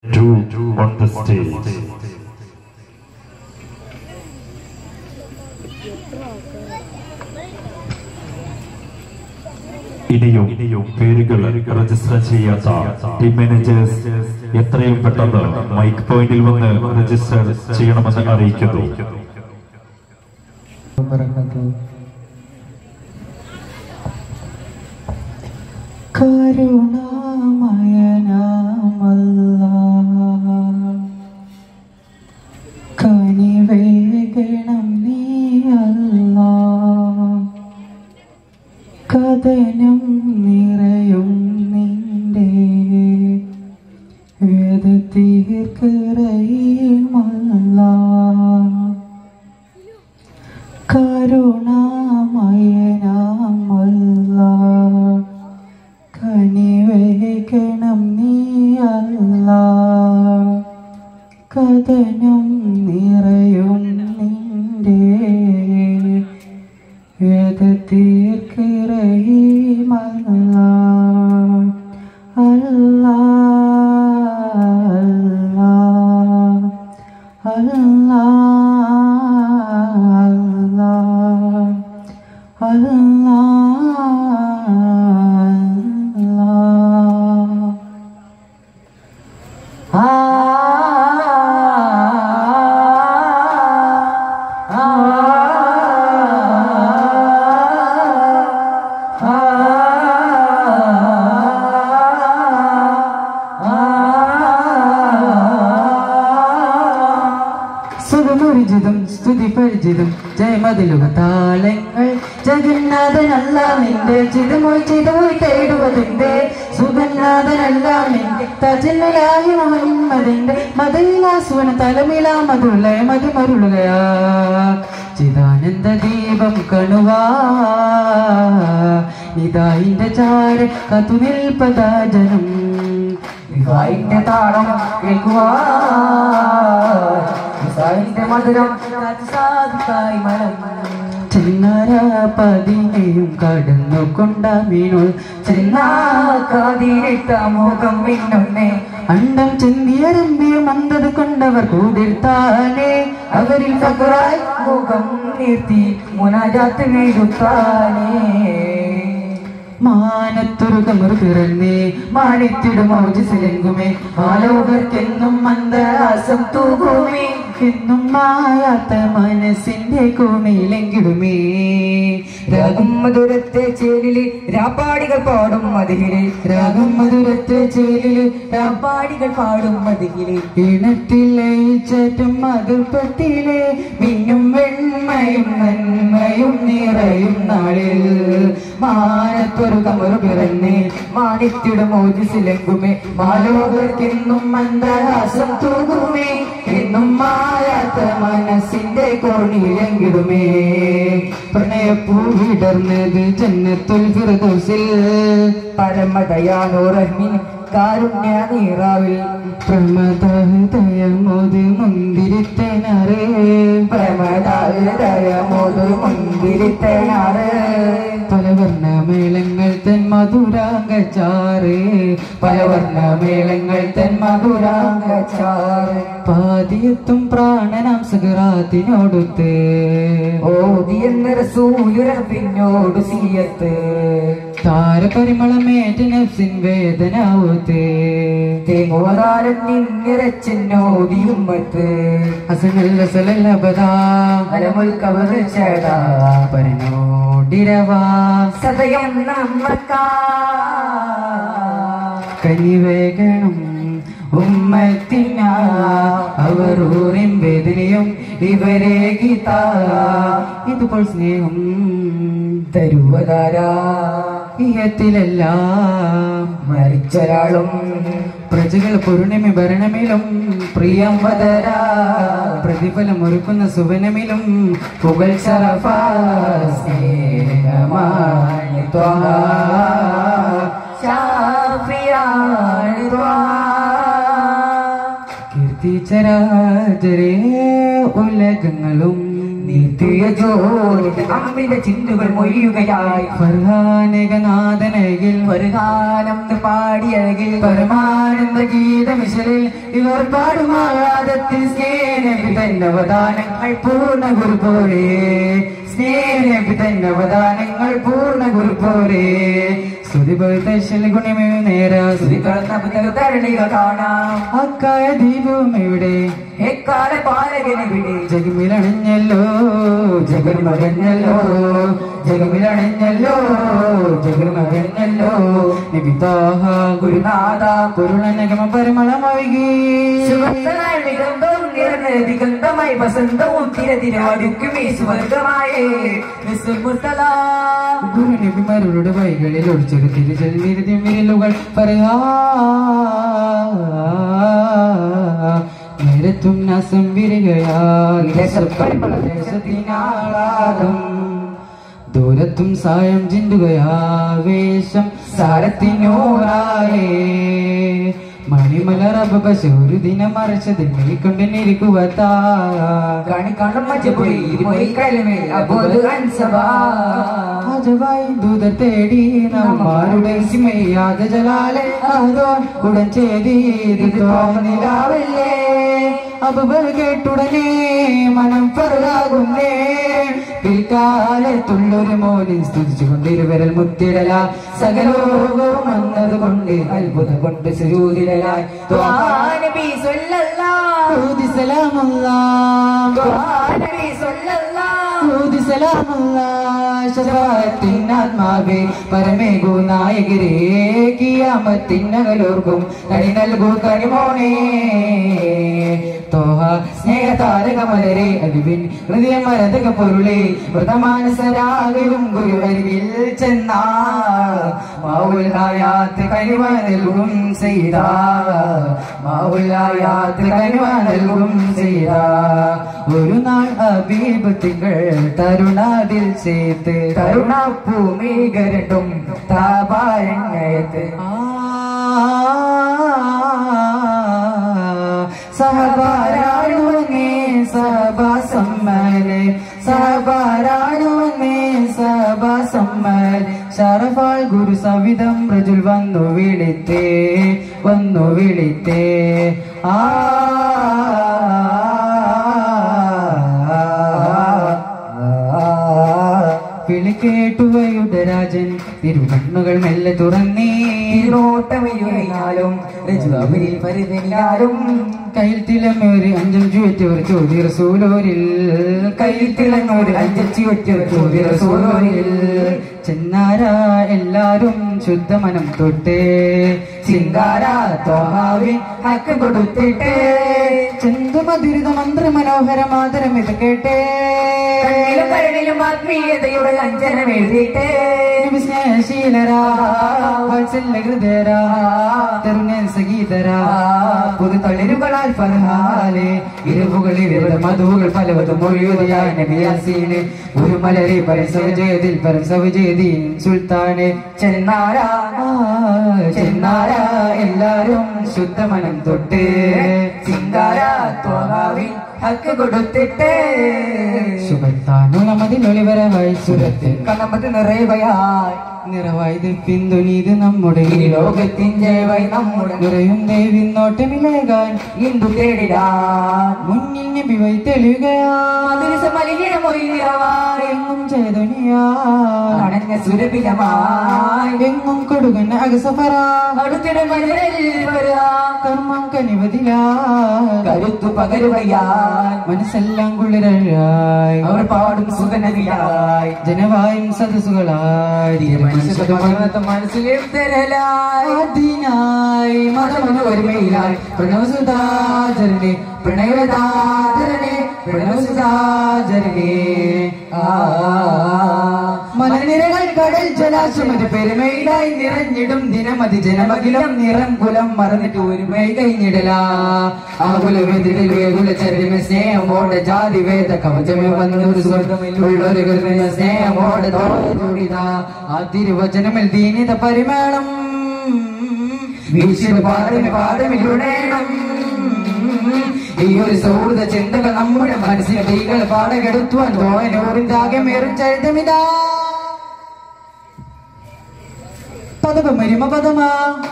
two on the stage. ഇനിയും ഇനിയും പേരുകൾ രജിസ്റ്റർ ചെയ്യാത്ത ടീം മാനേജേഴ്സ് എത്രയും പെട്ടെന്ന് മൈക്ക് പോയിന്റിൽ വന്ന് രജിസ്റ്റർ ചെയ്യണമെന്ന് അറിയിക്കുന്നു വബറകാതുഹു കരുണാമയനാമല്ലാ കനിവേഗണം നീ അല്ലാ കഥനം നിറയും നിന്റെ വേദ തീർക്കറയുമല്ല കരുണാമയനാമല്ല കനിവേഗണം നീ അല്ല കഥനം നിറയും നിന്റെ വേദ തീർക്കറയുമല്ല അല്ല അല്ല അല്ല അല്ല സുഖപരിചിതം സ്തുതി പരിചിതം ജയമതിലുക താളങ്ങൾ ജഗന്നാഥനല്ല നിന്റെ ചിതമോയി ചിതമോയി തേടുവതിന്റെ സുഖനാഥനല്ല നിന്റെ തജലായി മുഹമ്മദിന്റെ മതയിലാസുവന തലമില മധുലയ മതിമരുളുകയാ ചിദാനന്ദ ദീപം കണുവാ ഇതായിന്റെ ചാര കതു നിൽപ്പതാ ജനം ഇതായിന്റെ താളം കേൾക്കുവാ ഇതായിന്റെ മധുരം സാധുക്കായി മനം ചിന്നാര പതിനെയും കടന്നു കൊണ്ട മീനുൾ ചിന്നാക്കാതിരിട്ട മുഖം മിന്നുന്നേ അണ്ടം ചെന്തിയരമ്പിയ മന്ദത് കൊണ്ടവർ കൂടിർത്താനേ അവരിൽ ഫഖറായി മുഖം നിർത്തി മുനാജാത്ത് നെയ്തുത്താനേ മാനത്തൊരു കമർ പിറന്നേ മാണിത്തിടും ഔജിസിലെങ്കുമേ ആലോകർക്കെന്നും മന്ദഹാസം തൂകുമേ എന്നും മായാത്ത മനസ്സിന്റെ കോമയിലെങ്കിടുമേ രാഗം മധുരത്തെ ചേലില് രാപ്പാടികൾ പാടും മതിഹിലെ രാഗം മധുരത്തെ ചേലില് രാപ്പാടികൾ പാടും മതിഹിലെ ഇണത്തിലെ ചറ്റും മധുപ്പത്തിലെ മിന്നും വെണ്മയും നന്മയും നിറയും നാളിൽ മാനത്തൊരു കമറു പിറന്നേ മാണിത്തിടും ഓജിസിലെങ്കുമേ മാലോകർക്കെന്നും മന്ദഹാസം തൂകുമേ എന്നും മായാത്ത മനസ്സിന്റെ കോണിയിലെങ്കിടുമേ പ്രണയപ്പൂ വിടർന്നത് ജന്നത്തുൽ ഫിർദൗസിൽ പരമദയാനൂറഹ്മിൻ കാരുണ്യ നീറാവിൽ പ്രമദഹൃദയമോത് മുന്തിരിത്തനാറ് പ്രമദഹൃദയമോത് മുന്തിരിത്തനാറ് പലവർണ്ണ മേളങ്ങൾ തൻ മധുരാങ്കച്ചാറ് പലവർണ്ണ മേളങ്ങൾ തൻ മധുരാങ്കച്ചാറ് പാതിയെത്തും പ്രാണനാം സഹറാത്തിനോടുത്ത് ഓതിയെന്ന റസൂലുറപ്പിന്നോട് സീയത്ത് താരപരിമളമേറ്റ നഫ്സിൻ വേദനാവത്ത് തേങ്ങോതാരം നിന്നിറച്ചെന്നോതിയുമ്മത്ത് ഹസനല്ല സലല്ലബദാ അലമുൽ കബർ ചേടാ പരനോടിരവാ സദയം നമ്മക്കാ കനിവേഗണം ഉമ്മത്തിന അവർ ഊറിൻ വേദനയും ഇവരെ ഗീത ഇതുപോൽ സ്നേഹം തരുവതാരാ ഇഹത്തിലെല്ലാം മരിച്ചൊരാളും പ്രജകൾ പൊരുണിമ ഭരണമിലും പ്രിയം വതരാ പ്രതിഫലം ഒരുക്കുന്ന സുവനമിലും പുകൾ ശറഫാ സ്നേഹമാണ് ത്വഹ. ഷാഫിയാണ് ത്വഹ. കീർത്തിച്ചരാചരേ ഉലകങ്ങളും നീട്ടിയ ജോലി അമ്മിന്റെ ചിന്തുകൾ മൊയ്യുകയായി ഫർഹാനകനാഥനകിൽ ഒരു ഗാനം പാടിയഴകിൽ പരമാനന്ദ ഗീതമിശലിൽ ഇവർ പാടുമാകാതത്തിൽ സ്നേഹനവദാനങ്ങൾ പൂർണ്ണ ഗുരു പോലെ സ്നേഹനവദാനങ്ങൾ പൂർണ്ണ ഗുരു പോലെ സ്തുതിപഴുത്തശ്ശൽ ഗുണമേ നേര സ്തുതി തരണിക കാണാം അക്കായ ദീപവും ഇവിടെ എക്കാല പാലകനെവിടെ ജഗമിലണിഞ്ഞല്ലോ ജഗമകഞ്ഞല്ലോ ജഗമിലണിഞ്ഞല്ലോ ജഗമകഞ്ഞല്ലോ നിബിതാഹ ഗുരുനാഥ കുരുണനഗമ പരിമളമൊഴുകി ദിഗന്ധമായി വസന്തവും തിര തിരവടുക്കും ഈ സുവർഗമായേ ഗുരുനബിമാരുടെ വൈകളിൽ ഒളിച്ചൊരു തിരിച്ചെഴുതി വിരലുകൾ പറയാ നേരത്തും നസം വിരികയാൽ ദേശത്തിനാളാകം ദൂരത്തും സായം ചിന്തുകയാവേശം സാരത്തിനോറായേ മണിമലറബ ഒരു ദിനം മറച്ചതിൽ മേൽക്കൊണ്ട് നിരിക്കുവത്താ കാണിക്കാണ്ടും മച്ചപ്പൊടി മൊയ്ക്കലമേൽ അബോധ അൻസഭാ ആജവായി ദൂതർ തേടി നമ്മാരുടെ സിമയ്യാത ജലാലെ അതോ ഉടൻ ചെയ്തിരില്ലേ അബുബൽ കേട്ടുടനെ മനം പറകാകുന്നേ പിൽക്കാലത്തുള്ളൊരു മോനിൽ സ്തുതിച്ചുകൊണ്ട് ഇരുവരൽ മുത്തിടല സകലോകവും വന്നതുകൊണ്ട് അത്ഭുതം കൊണ്ട് സുരൂതിലായി നബി സല്ലല്ലാഹു ൂതി സലാമുല്ലാ നബി സല്ലല്ലാഹു ഊതി സലാമുല്ലാ ശരവാത്തിനാത്മാവേ പരമേകു നായകരേ കിയാമത്തിനകലോർക്കും കണി നൽകൂ കണിമോണേ തോഹ സ്നേഹതാരകമലരെ അരുവിൻ ഹൃദയമരതക പൊരുളെ വ്രതമാനസരാകലും ഗുരു അരികിൽ ചെന്നാ മാവുൽഹായാത്ത് കനിവ നൽകും ചെയ്ത മാവുൽഹായാത്ത് കനിവ നൽകും ചെയ്ത ഒരു നാൾ അബീബ് തിങ്കൾ തരുണാതിൽ ചേത്ത് കരുണ ഭൂമികരട്ടും താപാരണ്യത്ത് സഹബാരാണുവേ സഹബാ സമ്മലെ സഹബാരാണുവേ സഹബാ സമ്മൽ ശരഫാൾ ഗുരു സവിധം റജുൽ വന്നു വിളിത്തേ വന്നു വിളിത്തേ ആ വിളി കേട്ടുവയുടെ രാജൻ തിരുകണ്ണുകൾ മെല്ലെ തുറന്നേ നോട്ടമില്ലാലും രജുവിൽ പരിതനിയാലും കയ്യിൽ തിളങ്ങൊരു അഞ്ചം ചുവറ്റവർ ചോദ്യ റസൂലോരിൽ കയ്യിൽ തിളങ്ങൊരു അഞ്ചം ചുവറ്റവർ ചോദ്യ റസൂലോരിൽ ചെന്നാര എല്ലാരും ശുദ്ധമനം തൊട്ടേ ചിങ്കാര തോഹാവിൻ ഹക്ക് കൊടുത്തിട്ടേ ചന്തുമധുരിത മന്ത്ര മനോഹര മാതരം ഇത് കേട്ടേ കണ്ണിലും കരണിലും ആത്മീയതയുടെ അഞ്ജനം എഴുതിയിട്ടേ സ്നേഹശീലരാ വാത്സല്യ ഹൃദയരാ തരുണൻ സഗീതരാ പുതു തളിരുകളാൽ ഫർഹാലെ ഇരുവുകളിൽ വിവിധ മധുവുകൾ പലവതും മൊഴിയുതയായ നബിയാസീന് ഒരു മലരെ പരസവിജയതിൽ പരസവിജയതീൻ സുൽത്താന് ചെന്നാര ആ, ചെന്നാര എല്ലാരും ശുദ്ധമനം തൊട്ട് ചിങ്കാര ത്വഹാവിൻ ഹക്ക് കൊടുത്തിട്ടേ സുഖത്താനുളമതിലൊളിവരവായി സുരത്തിൽ കണ്ണമ്പത്ത് നിറയുകയായി നിറവായി പിന്തുണീത് നമ്മുടെ ഈ ലോകത്തിൻ ജയവായി നമ്മുടെ നിറയും ദേവിന്നോട്ടമിലേകാൻ ഇന്ദു തേടിടാൻ മുന്നിൽ നബി വൈ തെളിയുകയാ മധുരസ മലിനമൊഴിയായി എങ്ങും ചേതനിയാ അണഞ്ഞ സുരഭിലമായി എങ്ങും കൊടുകൻ അകസഫറ അടുത്തിടെ മലരിൽ വരാം കർമ്മം കനിവതിലാ കരുത്തു പകരുകയായി മനസ്സെല്ലാം കുളിരായി അവർ പാടും സുഗനദിയായി ജനവായും സദസ്സുകളായി മനസ്സിലും തരലായി അതിനായി മതമന ഒരുമയിലായി പ്രണവസുതാചരണേ പ്രണയവതാചരണേ പ്രണവസുതാചരണേ മലനിരകൾ കടൽ ജലാശമതി പെരുമയിലായി നിറഞ്ഞിടും ദിനമതി ജനമകിലം നിറം കുലം മറന്നിട്ട് ഒരുമൈ കഴിഞ്ഞിടലാ ആകുല വേദികൾ വേകുല ചരിമ സ്നേഹമോടെ ജാതി വേദ കവചമേ വന്നൊരു സ്വർഗമില്ലുള്ളൊരു കരുണ സ്നേഹമോടെ തോടിതാ ആ തിരുവചനമിൽ ദീനിത പരിമേളം വീശിന് പാടന് പാടമില്ലുടേണം ഈ ഒരു സൗഹൃദ ചിന്തകൾ നമ്മുടെ മനസ്സിനെ കൈകൾ പാടകെടുത്തുവാൻ തോനൂറിന്താകമേറും ചരിതമിതാ പദവ മരിമ പദമാ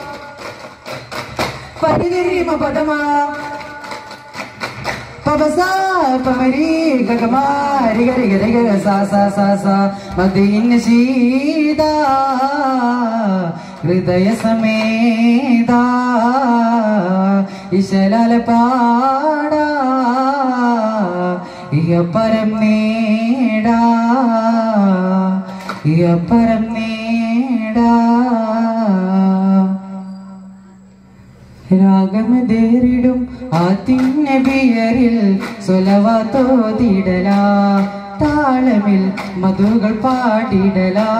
പരിതിരിമ പദമാ പവസ പമരി ഗഗമാരി ഗരി ഗരി ഗഗ സ സ സ സ മദീന ശീത ഹൃദയ സമേത ഇശലാല പാട ഇയ പരം നേടാ ഇയ പരം നേടാ രാഗമതേറിടും ആത്തിന്നബിയറിൽ സ്വലവാത്തോതിടല താളമിൽ മധുകൾ പാടിടല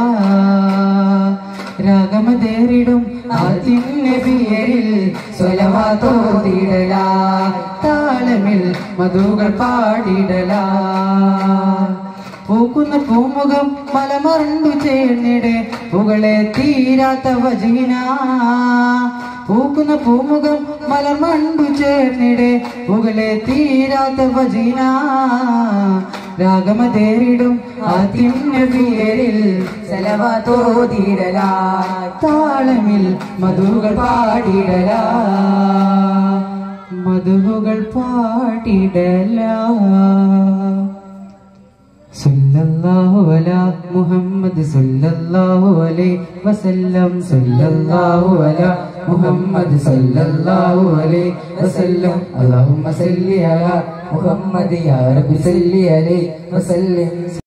രാഗമതേറിടും ആത്തിന്നബിയറിൽ സ്വലവാത്തോതിടല താളമിൽ മധുകൾ പാടിടല പൂക്കുന്ന പൂമുഖം മലമറണ്ടു ചേർന്നിടെ പുകളെ തീരാത്ത വജീന പൂക്കുന്ന പൂമുഖം മലമണ്ടു ചേർന്നിടെ പുകളെ തീരാത്ത വജീന രാഗമതേറിടും ആദ്യനബിയരിൽ സലവാത്തോതിടല താളമിൽ മധുകൾ പാടിടല മധുകൾ പാടിടല സല്ലല്ലാഹു അലാ മുഹമ്മദ് സല്ലല്ലാഹു അലൈഹി വസല്ലം സല്ലല്ലാഹു അലാ മുഹമ്മദ് സല്ലല്ലാഹു അലൈഹി വസല്ലം അല്ലാഹുമ്മ സല്ലി അലാ മുഹമ്മദ് യാ റബ്ബി സല്ലി അലൈഹി വസല്ലം